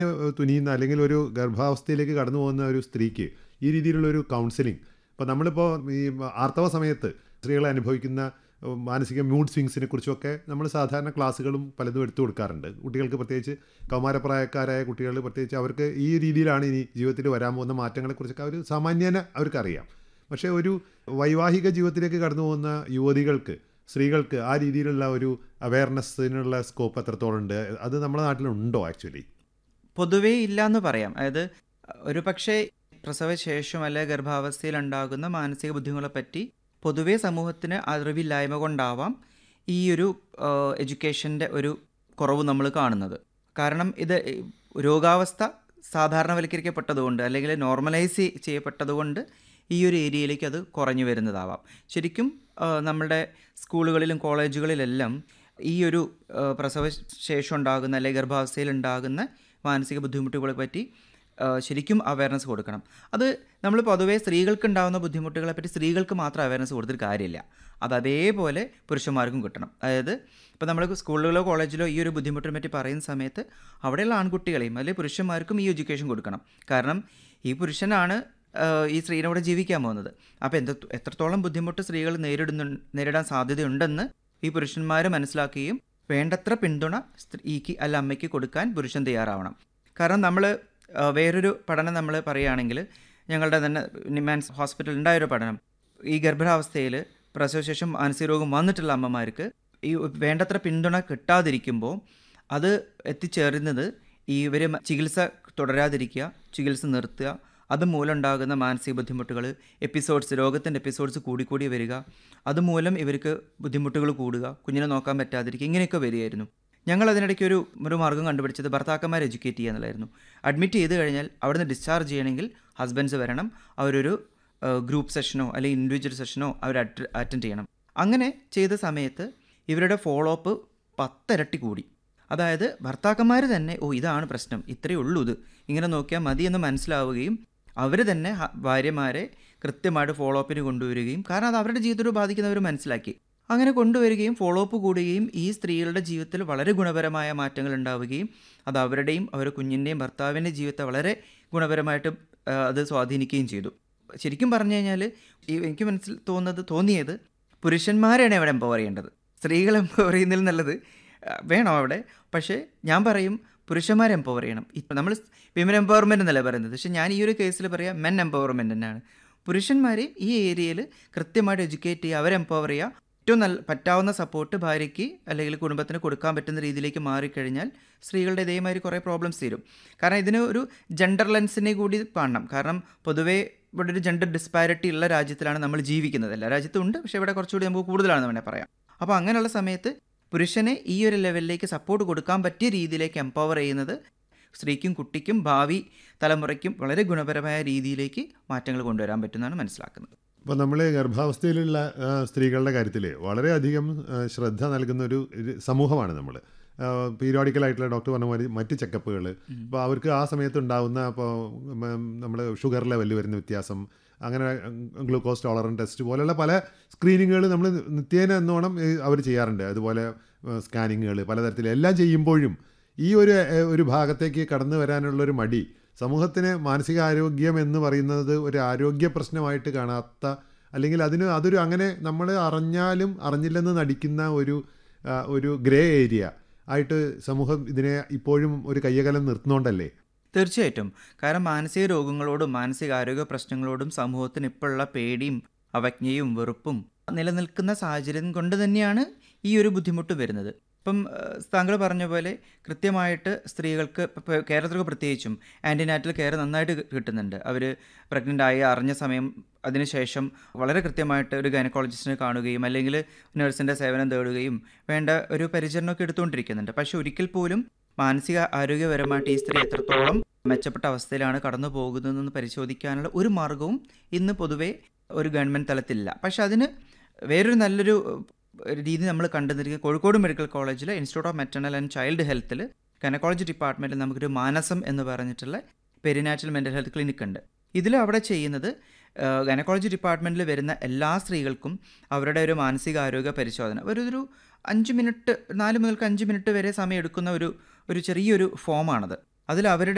തുനിയുന്ന അല്ലെങ്കിൽ ഒരു ഗർഭാവസ്ഥയിലേക്ക് കടന്നു പോകുന്ന ഒരു സ്ത്രീക്ക് ഈ രീതിയിലുള്ള ഒരു കൗൺസിലിംഗ് ഇപ്പോൾ നമ്മളിപ്പോൾ ഈ ആർത്തവ സമയത്ത് സ്ത്രീകൾ അനുഭവിക്കുന്ന ഉം, മാനസിക മൂഡ് സ്വിങ്സിനെ കുറിച്ചൊക്കെ നമ്മൾ സാധാരണ ക്ലാസ്സുകളും പലതും എടുത്തു കൊടുക്കാറുണ്ട് കുട്ടികൾക്ക് പ്രത്യേകിച്ച് കൗമാരപ്രായക്കാരായ കുട്ടികൾ പ്രത്യേകിച്ച് അവർക്ക് ഈ രീതിയിലാണ് ഇനി ജീവിതത്തിൽ വരാൻ പോകുന്ന മാറ്റങ്ങളെക്കുറിച്ചൊക്കെ അവർ സാമാന്യേന അവർക്കറിയാം പക്ഷേ ഒരു വൈവാഹിക ജീവിതത്തിലേക്ക് കടന്നു പോകുന്ന യുവതികൾക്ക് സ്ത്രീകൾക്ക് ആ രീതിയിലുള്ള ഒരു അവയർനെസ്സിനുള്ള സ്കോപ്പ് എത്രത്തോളം ഉണ്ട് അത് നമ്മുടെ നാട്ടിലുണ്ടോ ആക്ച്വലി പൊതുവേ ഇല്ല എന്ന് പറയാം അതായത് ഒരു പക്ഷേ പ്രസവശേഷം അല്ലെ ഗർഭാവസ്ഥയിൽ ഉണ്ടാകുന്ന മാനസിക ബുദ്ധിമുട്ടുകളെ പറ്റി പൊതുവേ സമൂഹത്തിന് അറിവില്ലായ്മ കൊണ്ടാവാം ഈ ഒരു എഡ്യൂക്കേഷൻ്റെ ഒരു കുറവ് നമ്മൾ കാണുന്നത് കാരണം ഇത് രോഗാവസ്ഥ സാധാരണവൽക്കരിക്കപ്പെട്ടതുകൊണ്ട് അല്ലെങ്കിൽ നോർമലൈസ് ചെയ്യപ്പെട്ടതുകൊണ്ട് ഈ ഒരു ഏരിയയിലേക്ക് അത് കുറഞ്ഞു വരുന്നതാവാം ശരിക്കും ആ, നമ്മളുടെ സ്കൂളുകളിലും കോളേജുകളിലെല്ലാം ഈ ഒരു ആ, പ്രസവ ശേഷം ഉണ്ടാകുന്ന അല്ലെങ്കിൽ ഗർഭാവസ്ഥയിൽ ഉണ്ടാകുന്ന മാനസിക ബുദ്ധിമുട്ടുകളെ പറ്റി ആ, ശരിക്കും അവയർനെസ് കൊടുക്കണം അത് നമ്മൾ പൊതുവേ സ്ത്രീകൾക്ക് ഉണ്ടാകുന്ന ബുദ്ധിമുട്ടുകളെ പറ്റി സ്ത്രീകൾക്ക് മാത്രം അവയർനെസ് കൊടുത്തിട്ട് കാര്യമില്ല അത് അതേപോലെ പുരുഷന്മാർക്കും കിട്ടണം അതായത് ഇപ്പോൾ നമ്മൾ സ്കൂളുകളിലോ കോളേജിലോ ഈ ഒരു ബുദ്ധിമുട്ടിനെ പറ്റി പറയുന്ന സമയത്ത് അവിടെയുള്ള ആൺകുട്ടികളെയും അല്ലെങ്കിൽ പുരുഷന്മാർക്കും ഈ എഡ്യൂക്കേഷൻ കൊടുക്കണം കാരണം ഈ പുരുഷനാണ് ആ, ഈ സ്ത്രീനോട് ജീവിക്കാൻ പോകുന്നത് അപ്പോൾ എന്ത് എത്രത്തോളം ബുദ്ധിമുട്ട് സ്ത്രീകൾ നേരിടുന്നു നേരിടാൻ സാധ്യതയുണ്ടെന്ന് ഈ പുരുഷന്മാർ മനസ്സിലാക്കുകയും വേണ്ടത്ര പിന്തുണ സ്ത്രീക്ക് അല്ല അമ്മയ്ക്ക് കൊടുക്കാൻ പുരുഷൻ തയ്യാറാവണം കാരണം നമ്മൾ വേറൊരു പഠനം നമ്മൾ പറയുകയാണെങ്കിൽ ഞങ്ങളുടെ തന്നെ നിമാൻസ് ഹോസ്പിറ്റലിൽ ഉണ്ടായൊരു പഠനം ഈ ഗർഭാവസ്ഥയിൽ പ്രസവശേഷം മാനസിക രോഗം വന്നിട്ടുള്ള അമ്മമാർക്ക് ഈ വേണ്ടത്ര പിന്തുണ കിട്ടാതിരിക്കുമ്പോൾ അത് എത്തിച്ചേരുന്നത് ഈ ഇവർ ചികിത്സ തുടരാതിരിക്കുക ചികിത്സ നിർത്തുക അതുമൂലം ഉണ്ടാകുന്ന മാനസിക ബുദ്ധിമുട്ടുകൾ എപ്പിസോഡ്സ് രോഗത്തിൻ്റെ എപ്പിസോഡ്സ് കൂടിക്കൂടി വരിക അതുമൂലം ഇവർക്ക് ബുദ്ധിമുട്ടുകൾ കൂടുക കുഞ്ഞിനെ നോക്കാൻ പറ്റാതിരിക്കുക ഇങ്ങനെയൊക്കെ വരികയായിരുന്നു ഞങ്ങൾ അതിനിടയ്ക്ക് ഒരു ഒരു മാർഗ്ഗം കണ്ടുപിടിച്ചത് ഭർത്താക്കന്മാരെ എഡ്യൂക്കേറ്റ് ചെയ്യുക എന്നുള്ളായിരുന്നു അഡ്മിറ്റ് ചെയ്ത് കഴിഞ്ഞാൽ അവിടുന്ന് ഡിസ്ചാർജ് ചെയ്യണമെങ്കിൽ ഹസ്ബൻഡ്സ് വരണം അവരൊരു ഗ്രൂപ്പ് സെഷനോ അല്ലെങ്കിൽ ഇൻഡിവിജ്വൽ സെഷനോ അവർ അറ്റൻഡ് ചെയ്യണം അങ്ങനെ ചെയ്ത സമയത്ത് ഇവരുടെ ഫോളോ അപ്പ് പത്തിരട്ടി കൂടി അതായത് ഭർത്താക്കന്മാർ തന്നെ ഓ ഇതാണ് പ്രശ്നം ഇത്രയേ ഉള്ളൂ ഇത് ഇങ്ങനെ നോക്കിയാൽ മതി എന്ന് മനസ്സിലാവുകയും അവർ തന്നെ ഹ- ഭാര്യമാരെ കൃത്യമായിട്ട് ഫോളോ അപ്പിന് കൊണ്ടുവരികയും കാരണം അത് അവരുടെ ജീവിതത്തിൽ ബാധിക്കുന്നവർ മനസ്സിലാക്കി അങ്ങനെ കൊണ്ടുവരികയും ഫോളോ അപ്പ് കൂടുകയും ഈ സ്ത്രീകളുടെ ജീവിതത്തിൽ വളരെ ഗുണപരമായ മാറ്റങ്ങൾ ഉണ്ടാവുകയും അത് അവരുടെയും അവരുടെ കുഞ്ഞിൻ്റെയും ഭർത്താവിൻ്റെ ജീവിതത്തെ വളരെ ഗുണപരമായിട്ട് ആ, അത് സ്വാധീനിക്കുകയും ചെയ്തു ശരിക്കും പറഞ്ഞു കഴിഞ്ഞാൽ ഈ എനിക്ക് മനസ്സിൽ തോന്നുന്നത് തോന്നിയത് പുരുഷന്മാരാണ് അവിടെ എംപവർ ചെയ്യേണ്ടത് സ്ത്രീകൾ എംപവർ ചെയ്യുന്നതിൽ നല്ലത് ആ, വേണം അവിടെ പക്ഷേ ഞാൻ പറയും പുരുഷന്മാർ എംപവർ ചെയ്യണം ഇപ്പം നമ്മൾ വിമൻ എംപവർമെൻ്റ് എന്നല്ല പറയുന്നത് പക്ഷേ ഞാൻ ഈ ഒരു കേസിൽ പറയാം മെൻ എംപവർമെൻ്റ് തന്നെയാണ് പുരുഷന്മാരെ ഈ ഏരിയയിൽ കൃത്യമായിട്ട് എഡ്യൂക്കേറ്റ് ചെയ്യുക അവരെ എംപവർ ചെയ്യുക ഏറ്റവും നല്ല പറ്റാവുന്ന സപ്പോർട്ട് ഭാര്യയ്ക്ക് അല്ലെങ്കിൽ കുടുംബത്തിന് കൊടുക്കാൻ പറ്റുന്ന രീതിയിലേക്ക് മാറിക്കഴിഞ്ഞാൽ സ്ത്രീകളുടെ ഇതേമാതിരി കുറേ പ്രോബ്ലംസ് തീരും കാരണം ഇതിന് ഒരു ജെൻഡർ ലെൻസിനെ കൂടി കാണണം കാരണം പൊതുവേ ഇവിടെ ഒരു ജെൻഡർ ഡിസ്പാരിറ്റി ഉള്ള രാജ്യത്തിലാണ് നമ്മൾ ജീവിക്കുന്നത് എല്ലാ രാജ്യത്തും ഉണ്ട് പക്ഷേ ഇവിടെ കുറച്ചുകൂടി നമുക്ക് കൂടുതലാണെന്ന് വേണേൽ പറയാം അപ്പോൾ അങ്ങനെയുള്ള സമയത്ത് പുരുഷനെ ഈ ഒരു ലെവലിലേക്ക് സപ്പോർട്ട് കൊടുക്കാൻ പറ്റിയ രീതിയിലേക്ക് എംപവർ ചെയ്യുന്നത് സ്ത്രീക്കും കുട്ടിക്കും ഭാവി തലമുറയ്ക്കും വളരെ ഗുണപരമായ രീതിയിലേക്ക് മാറ്റങ്ങൾ കൊണ്ടുവരാൻ പറ്റുമെന്നാണ് മനസ്സിലാക്കുന്നത് ഇപ്പോൾ നമ്മൾ ഗർഭാവസ്ഥയിലുള്ള ആ, സ്ത്രീകളുടെ കാര്യത്തിൽ വളരെയധികം ആ, ശ്രദ്ധ നൽകുന്ന ഒരു ഒരു സമൂഹമാണ് നമ്മൾ പീരിയോഡിക്കലായിട്ടുള്ള ഡോക്ടർ പറഞ്ഞ പോലെ മറ്റ് ചെക്കപ്പുകൾ ഇപ്പോൾ അവർക്ക് ആ സമയത്ത് ഉണ്ടാകുന്ന ഇപ്പോൾ നമ്മൾ ഷുഗർ ലെവലിൽ വരുന്ന വ്യത്യാസം അങ്ങനെ ഗ്ലൂക്കോസ് ടോളറൻ ടെസ്റ്റ് പോലെയുള്ള പല സ്ക്രീനിങ്ങുകൾ നമ്മൾ നിത്യേന എന്നോണം അവർ ചെയ്യാറുണ്ട് അതുപോലെ സ്കാനിങ്ങുകൾ പലതരത്തിൽ എല്ലാം ചെയ്യുമ്പോഴും ഈ ഒരു ഏഹ്, ഒരു ഭാഗത്തേക്ക് കടന്നു വരാനുള്ള ഒരു മടി സമൂഹത്തിന് മാനസികാരോഗ്യം എന്ന് പറയുന്നത് ഒരു ആരോഗ്യ പ്രശ്നമായിട്ട് കാണാത്ത അല്ലെങ്കിൽ അതിന് അതൊരു അങ്ങനെ നമ്മൾ അറിഞ്ഞാലും അറിഞ്ഞില്ലെന്ന് നടിക്കുന്ന ഒരു ആ, ഒരു ഗ്രേ ഏരിയ ആയിട്ട് സമൂഹം ഇതിനെ ഇപ്പോഴും ഒരു കയ്യകലം നിർത്തുന്നോണ്ടല്ലേ തീർച്ചയായിട്ടും കാരണം മാനസിക രോഗങ്ങളോടും മാനസികാരോഗ്യ പ്രശ്നങ്ങളോടും സമൂഹത്തിന് ഇപ്പോഴുള്ള പേടിയും അവജ്ഞയും വെറുപ്പും നിലനിൽക്കുന്ന സാഹചര്യം കൊണ്ട് തന്നെയാണ് ഈ ഒരു ബുദ്ധിമുട്ട് വരുന്നത് ഇപ്പം ഏഹ്, താങ്കൾ പറഞ്ഞ പോലെ കൃത്യമായിട്ട് സ്ത്രീകൾക്ക് ഇപ്പോൾ കേരളത്തിലൊക്കെ പ്രത്യേകിച്ചും ആൻറ്റിനാറ്റൽ കെയർ നന്നായിട്ട് കി- കിട്ടുന്നുണ്ട് അവർ പ്രഗ്നൻ്റ് ആയി അറിഞ്ഞ സമയം അതിനുശേഷം വളരെ കൃത്യമായിട്ട് ഒരു ഗൈനക്കോളജിസ്റ്റിനെ കാണുകയും അല്ലെങ്കിൽ നഴ്സിൻ്റെ സേവനം തേടുകയും വേണ്ട ഒരു പരിചരണമൊക്കെ എടുത്തുകൊണ്ടിരിക്കുന്നുണ്ട് പക്ഷെ ഒരിക്കൽ പോലും മാനസിക ആരോഗ്യപരമായിട്ട് ഈ സ്ത്രീ എത്രത്തോളം മെച്ചപ്പെട്ട അവസ്ഥയിലാണ് കടന്നു പോകുന്നതെന്ന് പരിശോധിക്കാനുള്ള ഒരു മാർഗവും ഇന്ന് പൊതുവെ ഒരു ഗവൺമെൻറ് തലത്തിലില്ല പക്ഷെ അതിന് വേറൊരു നല്ലൊരു ഒരു രീതി നമ്മൾ കണ്ടുവന്നിരിക്കുന്നത് കോഴിക്കോട് മെഡിക്കൽ കോളേജിലെ institute of maternal and child ഹെൽത്തിൽ ഗൈനക്കോളജി ഡിപ്പാർട്ട്മെൻറ്റിൽ നമുക്കൊരു മാനസം എന്ന് പറഞ്ഞിട്ടുള്ള പെരിനാച്ചുറൽ മെൻ്റൽ ഹെൽത്ത് ക്ലിനിക് ഉണ്ട് ഇതിൽ അവിടെ ചെയ്യുന്നത് ഗൈനക്കോളജി ഡിപ്പാർട്ട്മെൻറ്റിൽ വരുന്ന എല്ലാ സ്ത്രീകൾക്കും അവരുടെ ഒരു മാനസികാരോഗ്യ പരിശോധന ഒരു ഒരു അഞ്ച് മിനിറ്റ് നാല് മുതൽക്ക് അഞ്ച് മിനിറ്റ് വരെ സമയം എടുക്കുന്ന ഒരു ഒരു ചെറിയൊരു ഫോമാണത് അതിൽ അവരുടെ